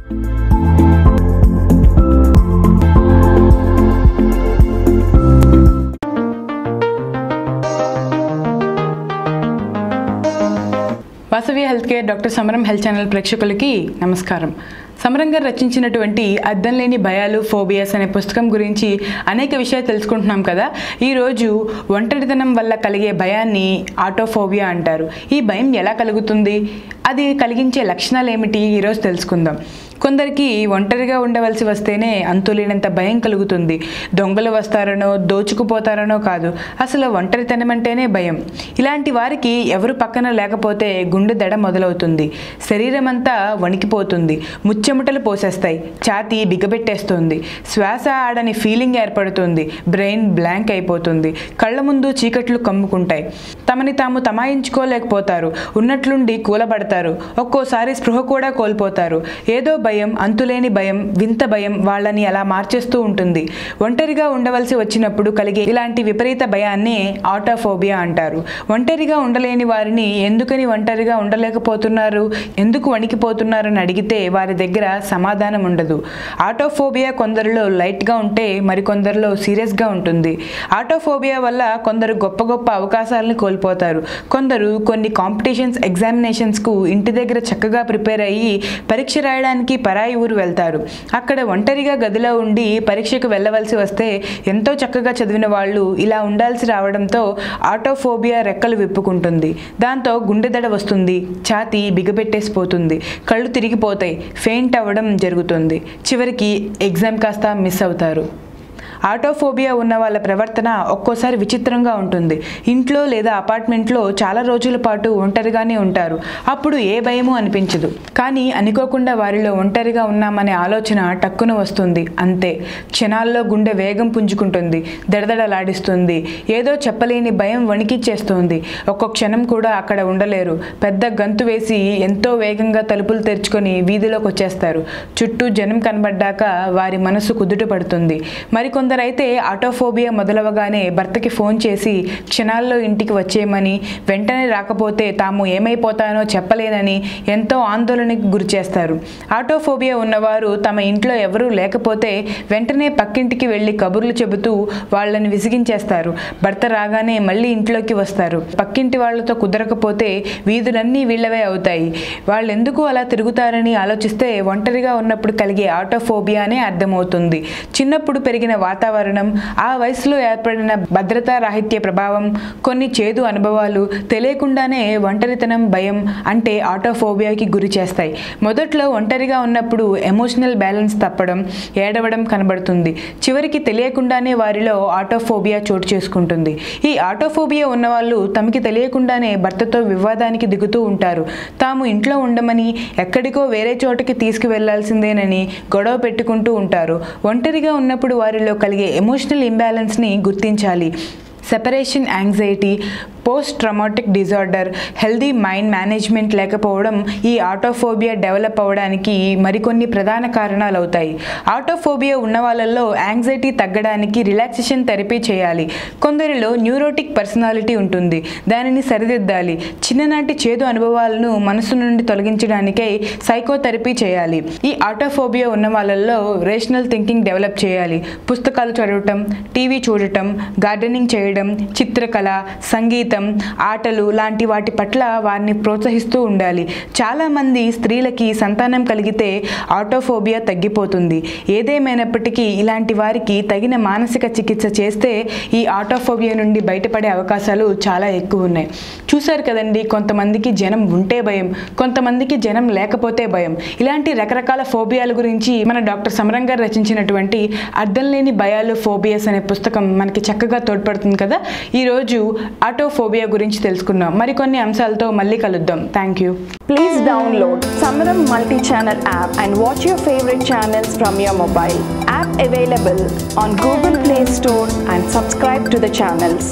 Vasavi health care doctor Samaram health channel ప్రేక్షకులకి నమస్కారం సమరం గారు రచించినటువంటి అద్దం లేని భయాలు ఫోబియాస్ అనే పుస్తకం గురించి అనేక విషయాలు తెలుసుకుంటున్నాం కదా ఈరోజు ఒంటరితనం వల్ల కలిగే భయాన్ని ఆటోఫోబియా అంటారు ఈ భయం ఎలా కలుగుతుంది అది కలిగించే లక్షణాలు ఏమిటి ఈరోజు తెలుసుకుందాం కొందరికి ఒంటరిగా ఉండవలసి వస్తేనే అంతులేనంత భయం కలుగుతుంది దొంగలు వస్తారనో దోచుకుపోతారనో కాదు అసలు ఒంటరితనం అంటేనే భయం ఇలాంటి వారికి ఎవరు పక్కన లేకపోతే గుండె దడ మొదలవుతుంది శరీరం అంతా వణికిపోతుంది ముచ్చెముటలు పోసేస్తాయి ఛాతీ బిగబెట్టేస్తుంది శ్వాస ఆడని ఫీలింగ్ ఏర్పడుతుంది బ్రెయిన్ బ్లాంక్ అయిపోతుంది కళ్ళ ముందు చీకట్లు కమ్ముకుంటాయి తమని తాము తమాయించుకోలేకపోతారు ఉన్నట్లుండి కూలబడతారు ఒక్కోసారి స్పృహ కూడా కోల్పోతారు ఏదో భయం అంతులేని భయం వింత భయం వాళ్ళని అలా మార్చేస్తూ ఉంటుంది ఒంటరిగా ఉండవలసి వచ్చినప్పుడు కలిగే ఇలాంటి విపరీత భయాన్ని ఆటోఫోబియా అంటారు ఒంటరిగా ఉండలేని వారిని ఎందుకని ఒంటరిగా ఉండలేకపోతున్నారు ఎందుకు వణికిపోతున్నారు అని అడిగితే వారి దగ్గర సమాధానం ఉండదు ఆటోఫోబియా కొందరిలో లైట్గా ఉంటే మరికొందరిలో సీరియస్గా ఉంటుంది ఆటోఫోబియా వల్ల కొందరు గొప్ప గొప్ప అవకాశాలను కోల్పోతారు కొందరు కొన్ని కాంపిటీషన్స్ ఎగ్జామినేషన్స్కు ఇంటి దగ్గర చక్కగా ప్రిపేర్ అయ్యి పరీక్ష రాయడానికి పరాయి ఊరు వెళ్తారు అక్కడ ఒంటరిగా గదిలో ఉండి పరీక్షకు వెళ్ళవలసి వస్తే ఎంతో చక్కగా చదివిన వాళ్ళు ఇలా ఉండాల్సి రావడంతో ఆటోఫోబియా రెక్కలు విప్పుకుంటుంది దాంతో గుండె దడ వస్తుంది ఛాతీ బిగబెట్టేసిపోతుంది కళ్ళు తిరిగిపోతాయి ఫెయింట్ అవ్వడం జరుగుతుంది చివరికి ఎగ్జామ్ కాస్త మిస్ అవుతారు ఆటోఫోబియా ఉన్న వాళ్ళ ప్రవర్తన ఒక్కోసారి విచిత్రంగా ఉంటుంది ఇంట్లో లేదా అపార్ట్మెంట్లో చాలా రోజుల పాటు ఒంటరిగానే ఉంటారు అప్పుడు ఏ భయము అనిపించదు కానీ అనుకోకుండా వారిలో ఒంటరిగా ఉన్నామనే ఆలోచన టక్కున వస్తుంది అంతే క్షణాల్లో గుండె వేగం పుంజుకుంటుంది దడదడలాడిస్తుంది ఏదో చెప్పలేని భయం వణికిచ్చేస్తుంది ఒక్కొక్క క్షణం కూడా అక్కడ ఉండలేరు పెద్ద గంతు వేసి ఎంతో వేగంగా తలుపులు తెరుచుకొని వీధిలోకి వచ్చేస్తారు చుట్టూ జనం కనబడ్డాక వారి మనసు కుదుట పడుతుంది మరికొందరైతే ఆటోఫోబియా మొదలవగానే భర్తకి ఫోన్ చేసి క్షణాల్లో ఇంటికి వచ్చేయమని వెంటనే రాకపోతే తాము ఏమైపోతానో చెప్పలేనని ఎంతో ఆందోళనకి గురి చేస్తారు ఆటోఫోబియా ఉన్నవారు తమ ఇంట్లో ఎవరూ లేకపోతే వెంటనే పక్కింటికి వెళ్ళి కబుర్లు చెబుతూ వాళ్ళని విసిగించేస్తారు భర్త రాగానే మళ్ళీ ఇంట్లోకి వస్తారు పక్కింటి వాళ్ళతో కుదరకపోతే వీధులన్నీ వీళ్ళవే అవుతాయి వాళ్ళు ఎందుకు అలా తిరుగుతారని ఆలోచిస్తే ఒంటరిగా ఉన్నప్పుడు కలిగే ఆటోఫోబియానే అర్థమవుతుంది చిన్నప్పుడు పెరిగిన వాతావరణం ఆ వయసులో ఏర్పడిన భద్రతా రాహిత్య ప్రభావం కొన్ని చేదు అనుభవాలు తెలియకుండానే ఒంటరితనం భయం అంటే ఆటోఫోబియాకి గురి చేస్తాయి మొదట్లో ఒంటరిగా ఉన్నప్పుడు ఎమోషనల్ బ్యాలెన్స్ తప్పడం ఏడవడం కనబడుతుంది చివరికి తెలియకుండానే వారిలో ఆటోఫోబియా చోటు చేసుకుంటుంది ఈ ఆటోఫోబియా ఉన్నవాళ్ళు తమకి తెలియకుండానే భర్తతో వివాదానికి దిగుతూ ఉంటారు తాము ఇంట్లో ఉండమని ఎక్కడికో వేరే చోటకి తీసుకువెళ్లాల్సిందేనని గొడవ పెట్టుకుంటూ ఉంటారు ఒంటరిగా ఉన్నప్పుడు వారిలో కలిగే ఎమోషనల్ ఇంబ్యాలెన్స్ని గుర్తించాలి separation anxiety post traumatic disorder healthy mind management లేకపోవడం ఈ ఆటోఫోబియా డెవలప్ అవ్వడానికి మరికొన్ని ప్రధాన కారణాలు అవుతాయి ఆటోఫోబియా ఉన్న వాళ్ళల్లో యాంగ్జైటీ తగ్గడానికి రిలాక్సేషన్ థెరపీ చేయాలి కొందరిలో న్యూరోటిక్ పర్సనాలిటీ ఉంటుంది దానిని సరిదిద్దాలి చిన్ననాటి చేదు అనుభవాలను మనసు నుండి తొలగించడానికై సైకోథెరపీ చేయాలి ఈ ఆటోఫోబియా ఉన్న వాళ్ళల్లో రేషనల్ థింకింగ్ డెవలప్ చేయాలి పుస్తకాలు చదవటం టీవీ చూడటం గార్డెనింగ్ చేయడం చిత్రకళ సంగీతం ఆటలు లాంటి వాటి పట్ల వారిని ప్రోత్సహిస్తూ ఉండాలి చాలామంది స్త్రీలకి సంతానం కలిగితే ఆటోఫోబియా తగ్గిపోతుంది ఏదేమైనప్పటికీ ఇలాంటి వారికి తగిన మానసిక చికిత్స చేస్తే ఈ ఆటోఫోబియా నుండి బయటపడే అవకాశాలు చాలా ఎక్కువ ఉన్నాయి చూశారు కదండి కొంతమందికి జనం ఉంటే భయం కొంతమందికి జనం లేకపోతే భయం ఇలాంటి రకరకాల ఫోబియాల గురించి మన డాక్టర్ సమరం గారు రచించినటువంటి అర్థం లేని భయాలు ఫోబియాస్ అనే పుస్తకం మనకి చక్కగా తోడ్పడుతుంది కదా ఈరోజు ఆటోఫోబియా గురించి తెలుసుకున్నాం మరికొన్ని అంశాలతో మళ్ళీ కలుద్దాం thank you Please download Samaram multi-channel app and watch your favorite channels from your mobile. App available on Google Play Store and subscribe to the channels.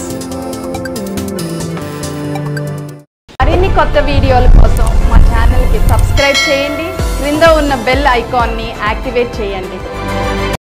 మరిన్ని కొత్త వీడియోల కోసం మా ఛానల్కి సబ్స్క్రైబ్ చేయండి క్రింద ఉన్న బెల్ ఐకాన్ని యాక్టివేట్ చేయండి